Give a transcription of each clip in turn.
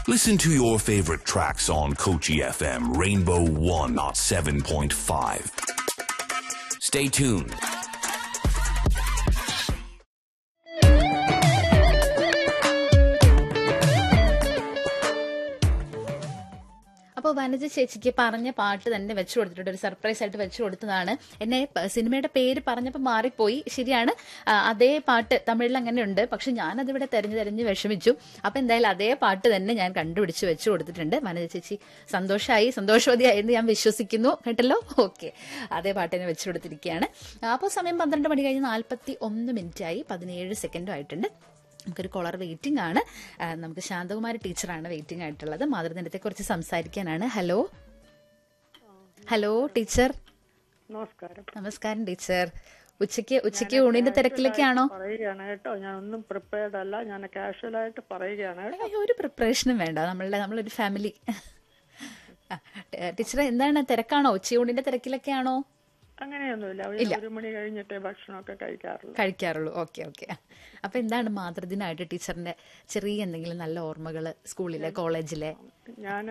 Listen to your favorite tracks on Kochi FM Rainbow 107.5. Stay tuned. അപ്പോൾ വനജ ചേച്ചിക്ക് പറഞ്ഞ പാട്ട് തന്നെ വെച്ചു കൊടുത്തിട്ടുണ്ട് ഒരു സർപ്രൈസ് ആയിട്ട് വെച്ചു കൊടുത്തതാണ് എന്നെ പ- സിനിമയുടെ പേര് പറഞ്ഞപ്പോൾ മാറിപ്പോയി ശരിയാണ് ആ, അതേ പാട്ട് തമിഴിൽ അങ്ങനെ ഉണ്ട് പക്ഷെ ഞാനതിവിടെ തെരഞ്ഞു തെരഞ്ഞ് വിഷമിച്ചു അപ്പൊ എന്തായാലും അതേ പാട്ട് തന്നെ ഞാൻ കണ്ടുപിടിച്ച് വെച്ചു കൊടുത്തിട്ടുണ്ട് വനജ ചേച്ചി സന്തോഷമായി സന്തോഷവതിയായി എന്ന് ഞാൻ വിശ്വസിക്കുന്നു കേട്ടല്ലോ ഓക്കെ അതേ പാട്ട് തന്നെ വെച്ചു കൊടുത്തിരിക്കുകയാണ് അപ്പോൾ സമയം പന്ത്രണ്ട് മണി കഴിഞ്ഞ് നാൽപ്പത്തി ഒന്ന് മിനിറ്റ് ആയി പതിനേഴ് സെക്കൻഡും ആയിട്ടുണ്ട് നമുക്കൊരു കോളർ വെയിറ്റിംഗ് ആണ് ആ, നമുക്ക് ശാന്തകുമാരി ടീച്ചറാണ് വെയിറ്റിംഗ് ആയിട്ടുള്ളത് മാതൃദിനത്തെ കുറിച്ച് സംസാരിക്കാനാണ് ഹലോ ഹലോ ടീച്ചർ നമസ്കാരം നമസ്കാരം ടീച്ചർ ഉച്ചയ്ക്ക് ഉച്ചയ്ക്ക് ഊണിന്റെ തിരക്കിലൊക്കെയാണോ പറയുകയാണ് കേട്ടോ ഞാൻ ഒന്നും പ്രിപ്പയർഡ് അല്ല ഞാൻ കാഷ്വൽ ആയിട്ട് പറയുകയാണ് കേട്ടോ. അയ്യോ, ഒരു പ്രിപ്പറേഷനും വേണ്ട നമ്മളുടെ നമ്മളൊരു ഫാമിലി ടീച്ചർ എന്താണ് തിരക്കാണോ ഉച്ചയൂണിന്റെ തിരക്കിലൊക്കെയാണോ അങ്ങനെയൊന്നുമില്ല ഒരു- ഒരു മണി കഴിഞ്ഞിട്ടേ ഭക്ഷണമൊക്കെ കഴിക്കാറുള്ളൂ കഴിക്കാറുള്ളൂ ഓക്കെ ഓക്കെ അപ്പൊ എന്താണ് മാതൃദിനമായിട്ട് ടീച്ചറിന്റെ ചെറിയ എന്തെങ്കിലും നല്ല ഓർമ്മകൾ സ്കൂളിലെ കോളേജിലെ ഞാൻ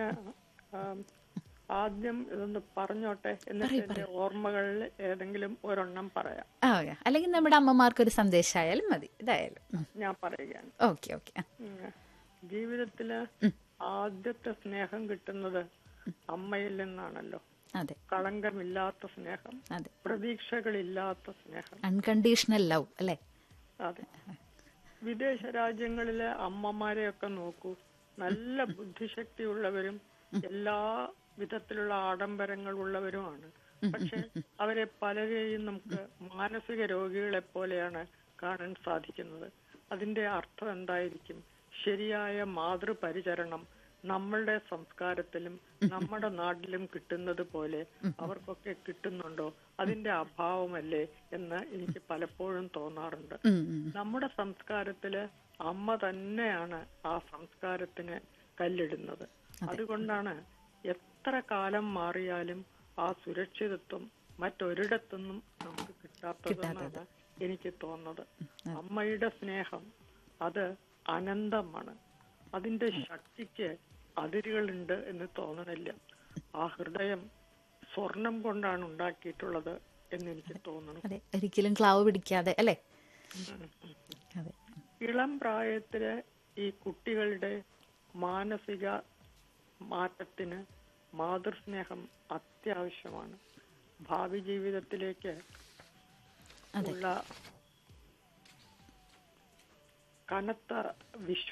ആദ്യം ഇതൊന്ന് പറഞ്ഞോട്ടെ എന്നിട്ട് എന്റെ ഓർമ്മകളിൽ ഏതെങ്കിലും ഒരെണ്ണം പറയാം ആ ഓക്കെ അല്ലെങ്കിൽ നമ്മുടെ അമ്മമാർക്ക് ഒരു സന്ദേശമായാലും മതി ഇതായാലും ഞാൻ പറയുകയാണ് ഓക്കെ ഓക്കെ ഉം. ജീവിതത്തില് ആദ്യത്തെ സ്നേഹം കിട്ടുന്നത് അമ്മയിൽ നിന്നാണല്ലോ അതെ കളങ്കമില്ലാത്ത സ്നേഹം അതെ പ്രതീക്ഷകളില്ലാത്ത സ്നേഹം അൺകണ്ടീഷണൽ ലവ് അല്ലേ അതെ വിദേശ രാജ്യങ്ങളിലെ അമ്മമാരെയൊക്കെ നോക്കൂ നല്ല ബുദ്ധിശക്തിയുള്ളവരും എല്ലാ വിധത്തിലുള്ള ആഡംബരങ്ങൾ ഉള്ളവരുമാണ് പക്ഷെ അവരെ പലരെയും നമുക്ക് മാനസിക രോഗികളെ പോലെയാണ് കാണാൻ സാധിക്കുന്നത് അതിന്റെ അർത്ഥം എന്തായിരിക്കും ശരിയായ മാതൃപരിചരണം നമ്മളുടെ സംസ്കാരത്തിലും നമ്മുടെ നാട്ടിലും കിട്ടുന്നത് പോലെ അവർക്കൊക്കെ കിട്ടുന്നുണ്ടോ അതിന്റെ അഭാവമല്ലേ എന്ന് എനിക്ക് പലപ്പോഴും തോന്നാറുണ്ട് ഉം, ഉം. നമ്മുടെ സംസ്കാരത്തില് അമ്മ തന്നെയാണ് ആ സംസ്കാരത്തിന് കല്ലിടുന്നത് അതുകൊണ്ടാണ് എത്ര കാലം മാറിയാലും ആ സുരക്ഷിതത്വം മറ്റൊരിടത്തുനിന്നും നമുക്ക് കിട്ടാത്തതെന്നാണ് എനിക്ക് തോന്നുന്നത് അമ്മയുടെ സ്നേഹം അത് അനന്തമാണ് അതിന്റെ ശക്തിക്ക് അതിരുകളുണ്ട് എന്ന് തോന്നണില്ല ആ ഹൃദയം സ്വർണം കൊണ്ടാണ് ഉണ്ടാക്കിയിട്ടുള്ളത് എന്ന് എനിക്ക് തോന്നുന്നു അതെ ഒരിക്കലും ക്ലാവ് പിടിക്കാതെ അല്ലേ അതെ ഇളം പ്രായത്തില് ഈ കുട്ടികളുടെ മാനസിക മാറ്റത്തിന് മാതൃസ്നേഹം അത്യാവശ്യമാണ് ഭാവി ജീവിതത്തിലേക്ക് ഉള്ള കനത്ത വിശ്വാസം